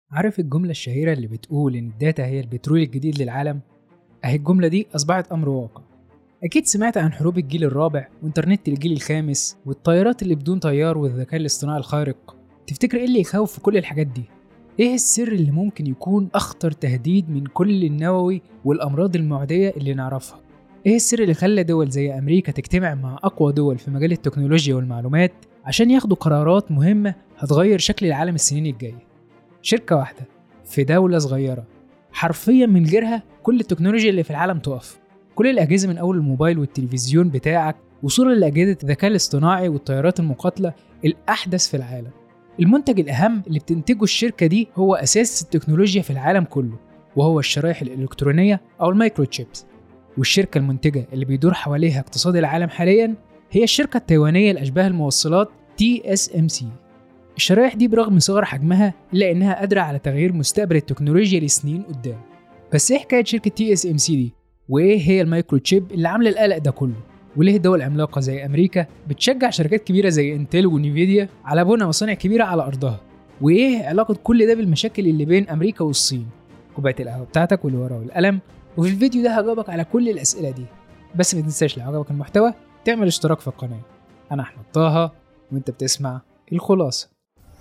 عارف الجملة الشهيرة اللي بتقول إن الداتا هي البترول الجديد للعالم؟ أهي الجملة دي أصبحت أمر واقع أكيد سمعت عن حروب الجيل الرابع وإنترنت الجيل الخامس والطيارات اللي بدون طيار والذكاء الاصطناعي الخارق تفتكر إيه اللي يخوف في كل الحاجات دي؟ إيه السر اللي ممكن يكون أخطر تهديد من كل النووي والأمراض المعدية اللي نعرفها؟ إيه السر اللي خلى دول زي أمريكا تجتمع مع أقوى دول في مجال التكنولوجيا والمعلومات عشان ياخدوا قرارات مهمة هتغير شكل العالم السنين الجاية؟ شركة واحدة في دولة صغيرة حرفيا من غيرها كل التكنولوجيا اللي في العالم تقف كل الأجهزة من أول الموبايل والتلفزيون بتاعك وصولا لأجهزة الذكاء الاصطناعي والطيارات المقاتلة الأحدث في العالم المنتج الأهم اللي بتنتجه الشركة دي هو أساس التكنولوجيا في العالم كله وهو الشرائح الإلكترونية أو المايكرو تشيبس والشركة المنتجة اللي بيدور حواليها اقتصاد العالم حاليا هي الشركة التايوانية لأشباه الموصلات TSMC الشرايح دي برغم صغر حجمها إلا إنها قادرة على تغيير مستقبل التكنولوجيا لسنين قدام بس إيه حكاية شركة تي اس ام سي دي؟ وإيه هي المايكرو تشيب اللي عاملة القلق ده كله؟ وليه دول عملاقة زي أمريكا بتشجع شركات كبيرة زي انتل ونيفيديا على بناء مصانع كبيرة على أرضها؟ وإيه علاقة كل ده بالمشاكل اللي بين أمريكا والصين؟ كوباية القهوة بتاعتك والورقة والقلم وفي الفيديو ده هجاوبك على كل الأسئلة دي بس ما تنساش لو عجبك المحتوى تعمل اشتراك في القناة أنا أحمد طه وأنت بتسمع الخلاصة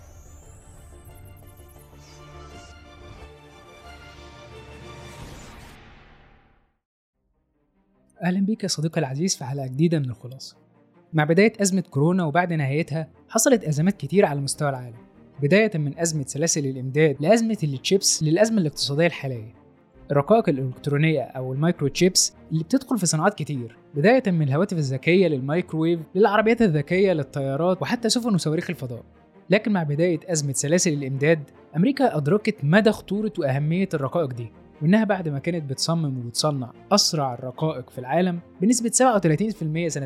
أهلا بيك يا صديقي العزيز في حلقة جديدة من الخلاصة. مع بداية أزمة كورونا وبعد نهايتها حصلت أزمات كتير على مستوى العالم بداية من أزمة سلاسل الإمداد لأزمة التشيبس للأزمة الاقتصادية الحالية. الرقائق الإلكترونية أو المايكرو تشيبس اللي بتدخل في صناعات كتير بداية من الهواتف الذكية للمايكروويف للعربيات الذكية للطيارات وحتى سفن وصواريخ الفضاء. لكن مع بداية أزمة سلاسل الإمداد أمريكا أدركت مدى خطورة وأهمية الرقائق دي وإنها بعد ما كانت بتصمم وبتصنع أسرع الرقائق في العالم بنسبة 37% سنة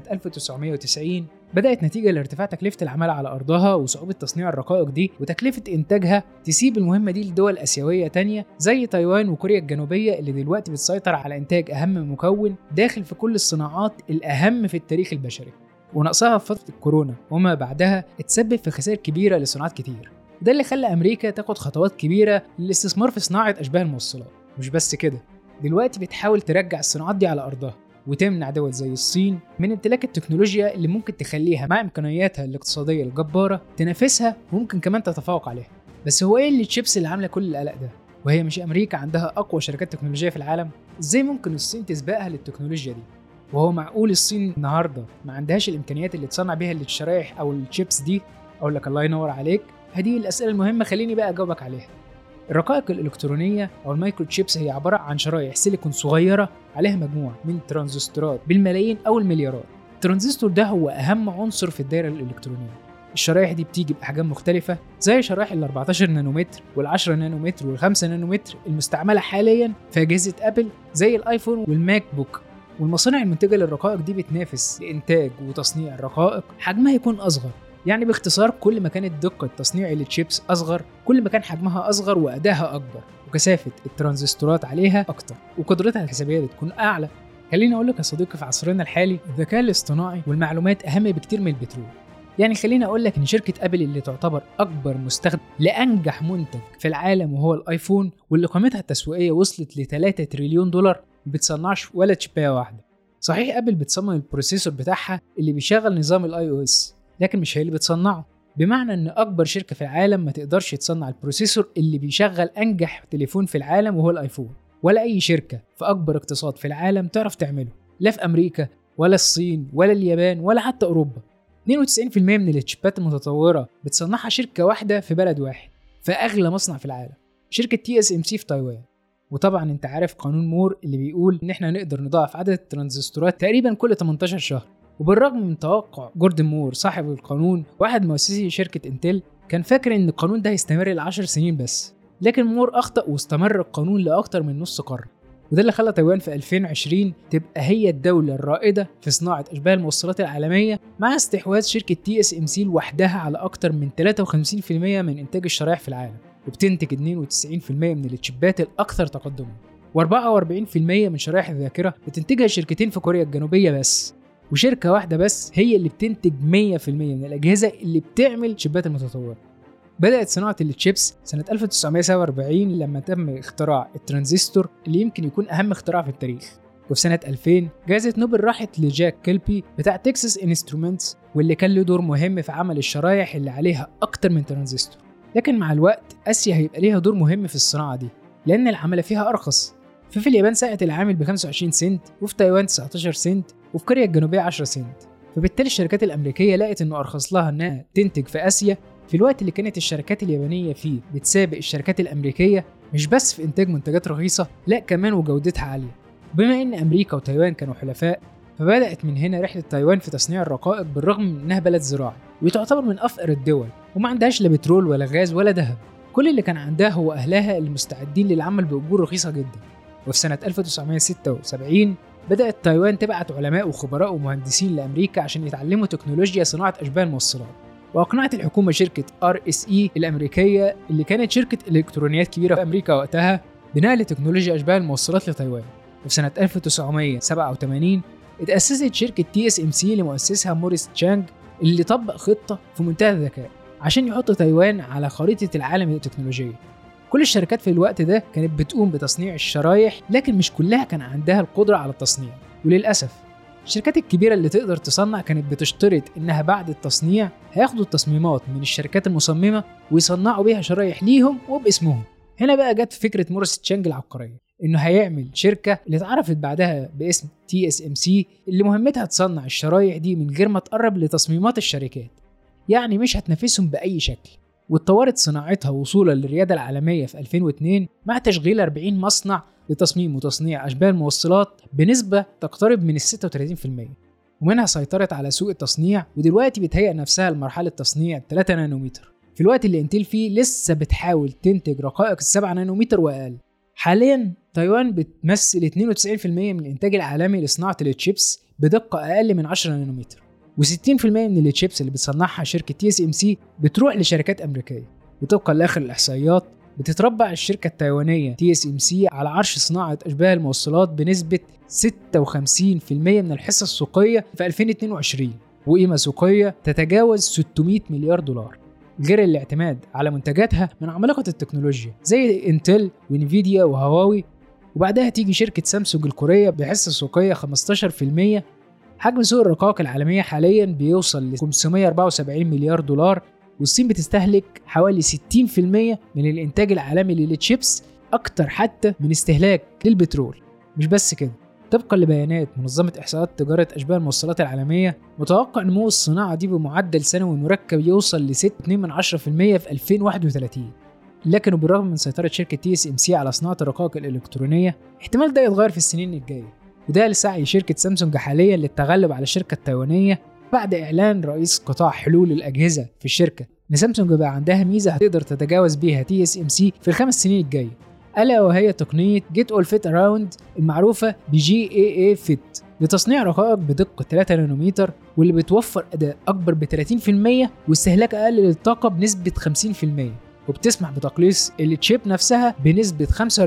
1990 بدأت نتيجة لارتفاع تكلفة العمالة على أرضها وصعوبة تصنيع الرقائق دي وتكلفة إنتاجها تسيب المهمة دي لدول آسيوية تانية زي تايوان وكوريا الجنوبية اللي دلوقتي بتسيطر على إنتاج أهم مكون داخل في كل الصناعات الأهم في التاريخ البشري ونقصها في فترة الكورونا وما بعدها اتسبب في خسائر كبيرة لصناعات كتير ده اللي خلى أمريكا تاخد خطوات كبيرة للاستثمار في صناعة أشباه الموصلات مش بس كده دلوقتي بتحاول ترجع الصناعات دي على أرضها وتمنع دول زي الصين من امتلاك التكنولوجيا اللي ممكن تخليها مع إمكانياتها الاقتصادية الجبارة تنافسها وممكن كمان تتفوق عليها بس هو إيه اللي تشيبس اللي عاملة كل القلق ده؟ وهي مش أمريكا عندها أقوى شركات تكنولوجية في العالم؟ إزاي ممكن الصين تسبقها للتكنولوجيا دي؟ وهو معقول الصين النهارده ما عندهاش الامكانيات اللي تصنع بيها الشرايح او الشيبس دي اقول لك الله ينور عليك هذه الاسئله المهمه خليني بقى اجاوبك عليها الرقائق الإلكترونية أو المايكرو تشيبس هي عبارة عن شرايح سيليكون صغيرة عليها مجموعة من ترانزستورات بالملايين أو المليارات الترانزستور ده هو أهم عنصر في الدائرة الإلكترونية الشرايح دي بتيجي بأحجام مختلفة زي شرايح ال 14 نانومتر وال 10 نانومتر وال 5 نانومتر المستعملة حاليا في أجهزة أبل زي الآيفون والماك بوك والمصانع المنتجة للرقائق دي بتنافس لإنتاج وتصنيع الرقائق حجمها يكون أصغر يعني باختصار كل ما كانت دقة تصنيع التشيبس أصغر كل ما كان حجمها أصغر وأدائها أكبر وكثافة الترانزستورات عليها أكتر وقدرتها الحسابية بتكون أعلى خليني أقول لك يا صديقي في عصرنا الحالي الذكاء الاصطناعي والمعلومات أهم بكتير من البترول يعني خليني أقول لك إن شركة أبل اللي تعتبر أكبر مستخدم لأنجح منتج في العالم وهو الآيفون واللي قيمتها التسويقية وصلت ل 3 تريليون دولار ما بتصنعش ولا تشباية واحدة صحيح أبل بتصمم البروسيسور بتاعها اللي بيشغل نظام الاي او اس لكن مش هي اللي بتصنعه بمعنى ان اكبر شركه في العالم ما تقدرش تصنع البروسيسور اللي بيشغل انجح تليفون في العالم وهو الايفون ولا اي شركه في اكبر اقتصاد في العالم تعرف تعمله لا في امريكا ولا الصين ولا اليابان ولا حتى اوروبا 92% من التشيبات المتطوره بتصنعها شركه واحده في بلد واحد في اغلى مصنع في العالم شركه تي اس ام سي في تايوان وطبعا انت عارف قانون مور اللي بيقول ان احنا نقدر نضاعف عدد الترانزستورات تقريبا كل 18 شهر وبالرغم من توقع جوردن مور صاحب القانون واحد مؤسسي شركة انتل كان فاكر ان القانون ده هيستمر لعشر سنين بس لكن مور اخطأ واستمر القانون لأكتر من نص قرن وده اللي خلى تايوان في 2020 تبقى هي الدولة الرائدة في صناعة أشباه الموصلات العالمية مع استحواذ شركة تي اس ام سي لوحدها على أكتر من 53% من إنتاج الشرايح في العالم وبتنتج 92% من التشيبات الأكثر تقدما و44% من شرايح الذاكرة بتنتجها شركتين في كوريا الجنوبية بس وشركه واحده بس هي اللي بتنتج 100% من الاجهزه اللي بتعمل شيبات المتطوره بدأت صناعة التشيبس سنة 1947 لما تم اختراع الترانزستور اللي يمكن يكون أهم اختراع في التاريخ وفي سنة 2000 جائزة نوبل راحت لجاك كيلبي بتاع تكساس انسترومنتس واللي كان له دور مهم في عمل الشرايح اللي عليها أكتر من ترانزستور لكن مع الوقت آسيا هيبقى ليها دور مهم في الصناعة دي لأن العملة فيها أرخص ففي اليابان ساعة العامل ب 25 سنت وفي تايوان 19 سنت وفي كوريا الجنوبية 10 سنت فبالتالي الشركات الأمريكية لقت إنه أرخص لها إنها تنتج في آسيا في الوقت اللي كانت الشركات اليابانية فيه بتسابق الشركات الأمريكية مش بس في إنتاج منتجات رخيصة لا كمان وجودتها عالية بما إن أمريكا وتايوان كانوا حلفاء فبدأت من هنا رحلة تايوان في تصنيع الرقائق بالرغم من إنها بلد زراعي وتعتبر من أفقر الدول وما عندهاش لا بترول ولا غاز ولا ذهب كل اللي كان عندها هو أهلها المستعدين للعمل بأجور رخيصة جدا وفي سنة 1976 بدأت تايوان تبعت علماء وخبراء ومهندسين لأمريكا عشان يتعلموا تكنولوجيا صناعة أشباه الموصلات وأقنعت الحكومة شركة ار اس اي الأمريكية اللي كانت شركة إلكترونيات كبيرة في أمريكا وقتها بنقل تكنولوجيا أشباه الموصلات لتايوان وفي سنة 1987 اتأسست شركة تي اس ام سي لمؤسسها موريس تشانج اللي طبق خطة في منتهى الذكاء عشان يحط تايوان على خريطة العالم التكنولوجية كل الشركات في الوقت ده كانت بتقوم بتصنيع الشرايح لكن مش كلها كان عندها القدرة على التصنيع وللأسف الشركات الكبيرة اللي تقدر تصنع كانت بتشترط إنها بعد التصنيع هياخدوا التصميمات من الشركات المصممة ويصنعوا بيها شرايح ليهم وباسمهم هنا بقى جت فكرة موريس تشانج العبقرية انه هيعمل شركه اللي اتعرفت بعدها باسم تي اس ام سي اللي مهمتها تصنع الشرايح دي من غير ما تقرب لتصميمات الشركات يعني مش هتنافسهم باي شكل واتطورت صناعتها وصولا للرياده العالميه في 2002 مع تشغيل 40 مصنع لتصميم وتصنيع اشباه الموصلات بنسبه تقترب من ال 36% ومنها سيطرت على سوق التصنيع ودلوقتي بتهيئ نفسها لمرحله تصنيع 3 نانومتر في الوقت اللي انتل فيه لسه بتحاول تنتج رقائق ال 7 نانومتر واقل حاليا تايوان بتمثل 92% من الانتاج العالمي لصناعه التشيبس بدقه اقل من 10 نانومتر و60% من التشيبس اللي بتصنعها شركه تي اس ام سي بتروح لشركات امريكيه وطبقا لاخر الاحصائيات بتتربع الشركه التايوانيه تي اس ام سي على عرش صناعه اشباه الموصلات بنسبه 56% من الحصه السوقيه في 2022 وقيمه سوقيه تتجاوز 600 مليار دولار غير الاعتماد على منتجاتها من عمالقة التكنولوجيا زي انتل وانفيديا وهواوي وبعدها تيجي شركة سامسونج الكورية بحصة سوقية 15% حجم سوق الرقائق العالمية حاليا بيوصل ل 574 مليار دولار والصين بتستهلك حوالي 60% من الإنتاج العالمي للتشيبس أكتر حتى من استهلاك للبترول مش بس كده طبقا لبيانات منظمة إحصاءات تجارة أشباه الموصلات العالمية متوقع نمو الصناعة دي بمعدل سنوي مركب يوصل ل 6.2% في 2031 لكن وبالرغم من سيطرة شركة تي اس ام سي على صناعة الرقائق الإلكترونية احتمال ده يتغير في السنين الجاية وده لسعي شركة سامسونج حاليا للتغلب على الشركة التايوانية بعد إعلان رئيس قطاع حلول الأجهزة في الشركة إن سامسونج بقى عندها ميزة هتقدر تتجاوز بيها تي اس ام سي في الخمس سنين الجاية ألا وهي تقنية جيت أول فيت أراوند المعروفة بجي اي اي فيت لتصنيع رقائق بدقة 3 نانومتر واللي بتوفر أداء أكبر ب 30% واستهلاك أقل للطاقة بنسبة 50% وبتسمح بتقليص التشيب نفسها بنسبة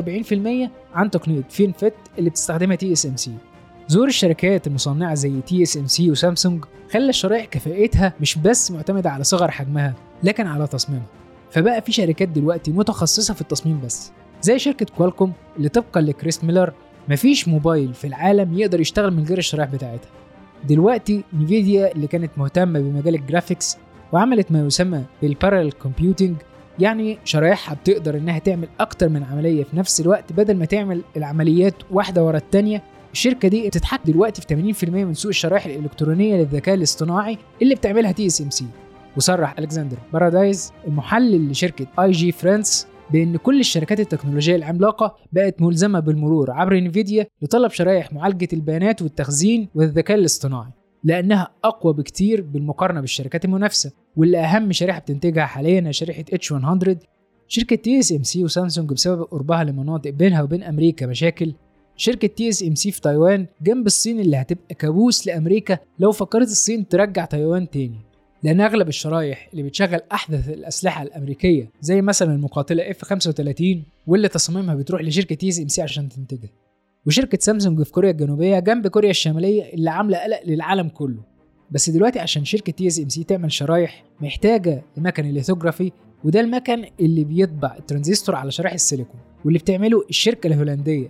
45% عن تقنية فين فيت اللي بتستخدمها تي اس ام سي ظهور الشركات المصنعة زي تي اس ام سي وسامسونج خلى الشرائح كفاءتها مش بس معتمدة على صغر حجمها لكن على تصميمها فبقى في شركات دلوقتي متخصصة في التصميم بس زي شركة كوالكوم اللي طبقا لكريس ميلر مفيش موبايل في العالم يقدر يشتغل من غير الشرائح بتاعتها دلوقتي نيفيديا اللي كانت مهتمة بمجال الجرافيكس وعملت ما يسمى بالبارallel كومبيوتنج يعني شرايحها بتقدر انها تعمل اكتر من عمليه في نفس الوقت بدل ما تعمل العمليات واحده ورا الثانيه الشركه دي بتتحكم دلوقتي في 80% من سوق الشرايح الالكترونيه للذكاء الاصطناعي اللي بتعملها تي اس ام سي وصرح الكسندر بارادايز المحلل لشركه اي جي فرانس بان كل الشركات التكنولوجيه العملاقه بقت ملزمه بالمرور عبر انفيديا لطلب شرايح معالجه البيانات والتخزين والذكاء الاصطناعي لانها اقوى بكتير بالمقارنه بالشركات المنافسه واللي اهم شريحه بتنتجها حاليا هي شريحه اتش 100 شركه تي اس ام سي وسامسونج بسبب قربها لمناطق بينها وبين امريكا مشاكل شركة تي اس ام سي في تايوان جنب الصين اللي هتبقى كابوس لأمريكا لو فكرت الصين ترجع تايوان تاني لأن أغلب الشرايح اللي بتشغل أحدث الأسلحة الأمريكية زي مثلا المقاتلة اف 35 واللي تصميمها بتروح لشركة تي اس ام سي عشان تنتجها وشركة سامسونج في كوريا الجنوبية جنب كوريا الشمالية اللي عاملة قلق للعالم كله بس دلوقتي عشان شركة تي اس ام سي تعمل شرايح محتاجة لمكن الليثوجرافي وده المكن اللي بيطبع الترانزستور على شرايح السيليكون واللي بتعمله الشركة الهولندية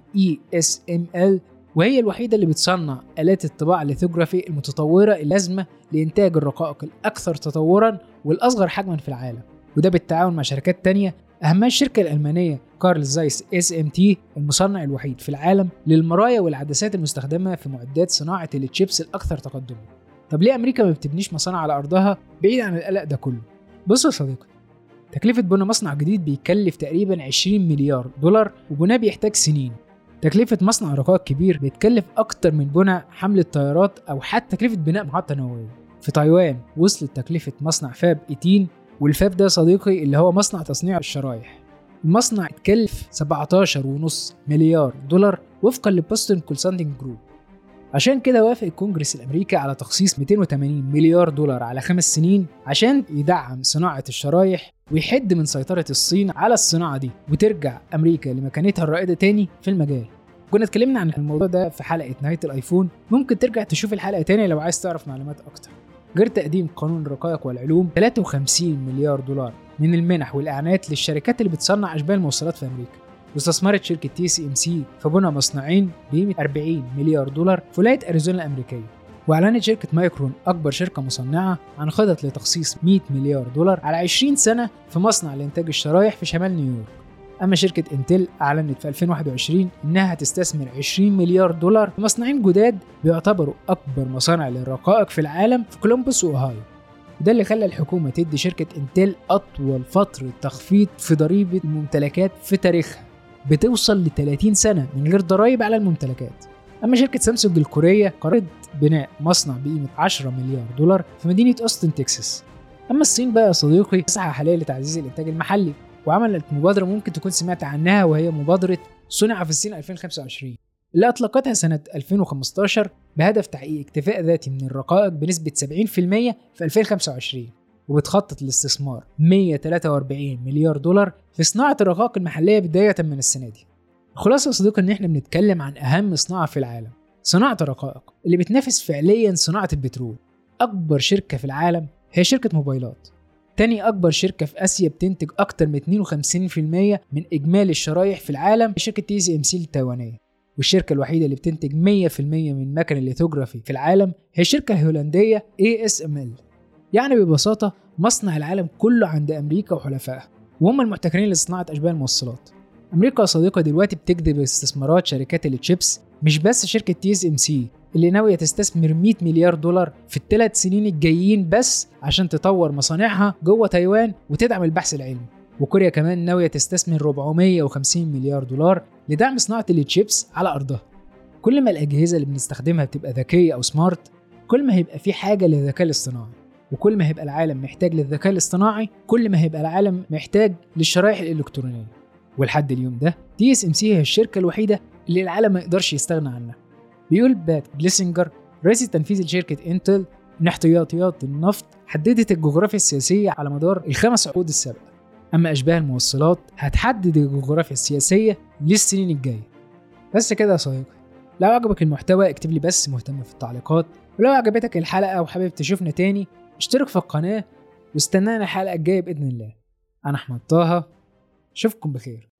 ESML وهي الوحيدة اللي بتصنع آلات الطباعة الليثوغرافي المتطورة اللازمة لإنتاج الرقائق الأكثر تطورا والأصغر حجما في العالم وده بالتعاون مع شركات تانية أهمها الشركة الألمانية كارل زايس اس ام تي المصنع الوحيد في العالم للمرايا والعدسات المستخدمة في معدات صناعة التشيبس الأكثر تقدما طب ليه أمريكا ما بتبنيش مصانع على أرضها بعيد عن القلق ده كله؟ بص يا صديقي تكلفة بناء مصنع جديد بيكلف تقريبا 20 مليار دولار وبناء بيحتاج سنين تكلفة مصنع رقائق كبير بيتكلف أكتر من بناء حملة طيارات أو حتى تكلفة بناء محطة نووية في تايوان وصلت تكلفة مصنع فاب 18 والفاب ده صديقي اللي هو مصنع تصنيع الشرايح المصنع اتكلف 17.5 مليار دولار وفقا لبوستن كونسلتنج جروب عشان كده وافق الكونجرس الامريكي على تخصيص 280 مليار دولار على خمس سنين عشان يدعم صناعه الشرايح ويحد من سيطره الصين على الصناعه دي وترجع امريكا لمكانتها الرائده تاني في المجال كنا اتكلمنا عن الموضوع ده في حلقه نهايه الايفون ممكن ترجع تشوف الحلقه تاني لو عايز تعرف معلومات اكتر غير تقديم قانون الرقائق والعلوم 53 مليار دولار من المنح والاعانات للشركات اللي بتصنع اشباه الموصلات في امريكا واستثمرت شركة تي سي ام سي في بناء مصنعين بقيمة 40 مليار دولار في ولاية أريزونا الأمريكية وأعلنت شركة مايكرون أكبر شركة مصنعة عن خطط لتخصيص 100 مليار دولار على 20 سنة في مصنع لإنتاج الشرايح في شمال نيويورك أما شركة انتل أعلنت في 2021 إنها هتستثمر 20 مليار دولار في مصنعين جداد بيعتبروا أكبر مصانع للرقائق في العالم في كولومبوس وأوهايو وده اللي خلى الحكومة تدي شركة انتل أطول فترة تخفيض في ضريبة الممتلكات في تاريخها بتوصل ل 30 سنة من غير ضرائب على الممتلكات أما شركة سامسونج الكورية قررت بناء مصنع بقيمة 10 مليار دولار في مدينة أوستن تكساس أما الصين بقى يا صديقي تسعى حاليا لتعزيز الإنتاج المحلي وعملت مبادرة ممكن تكون سمعت عنها وهي مبادرة صنع في الصين 2025 اللي أطلقتها سنة 2015 بهدف تحقيق اكتفاء ذاتي من الرقائق بنسبة 70% في 2025 وبتخطط لاستثمار 143 مليار دولار في صناعة الرقائق المحلية بداية من السنة دي. الخلاصة يا صديقي إن إحنا بنتكلم عن أهم صناعة في العالم، صناعة الرقائق اللي بتنافس فعليا صناعة البترول. أكبر شركة في العالم هي شركة موبايلات. تاني أكبر شركة في آسيا بتنتج أكتر من 52% من إجمالي الشرايح في العالم شركة تي سي ام سي التايوانية. والشركة الوحيدة اللي بتنتج 100% من مكن الليثوغرافي في العالم هي الشركة الهولندية ASML يعني ببساطة مصنع العالم كله عند أمريكا وحلفائها وهم المحتكرين لصناعة أشباه الموصلات أمريكا يا صديقي دلوقتي بتجذب استثمارات شركات التشيبس مش بس شركة تي اس ام سي اللي ناوية تستثمر 100 مليار دولار في الثلاث سنين الجايين بس عشان تطور مصانعها جوه تايوان وتدعم البحث العلمي وكوريا كمان ناوية تستثمر 450 مليار دولار لدعم صناعة التشيبس على أرضها كل ما الأجهزة اللي بنستخدمها بتبقى ذكية أو سمارت كل ما هيبقى في حاجة للذكاء الاصطناعي وكل ما هيبقى العالم محتاج للذكاء الاصطناعي كل ما هيبقى العالم محتاج للشرائح الالكترونيه ولحد اليوم ده تي اس ام سي هي الشركه الوحيده اللي العالم ما يقدرش يستغنى عنها بيقول بات جليسنجر رئيس التنفيذي لشركه انتل ان احتياطيات النفط حددت الجغرافيا السياسيه على مدار الخمس عقود السابقه اما اشباه الموصلات هتحدد الجغرافيا السياسيه للسنين الجايه بس كده يا صديقي لو عجبك المحتوى اكتب لي بس مهتم في التعليقات ولو عجبتك الحلقه وحابب تشوفنا تاني اشترك في القناة واستنانا الحلقة الجاية بإذن الله أنا أحمد طه أشوفكم بخير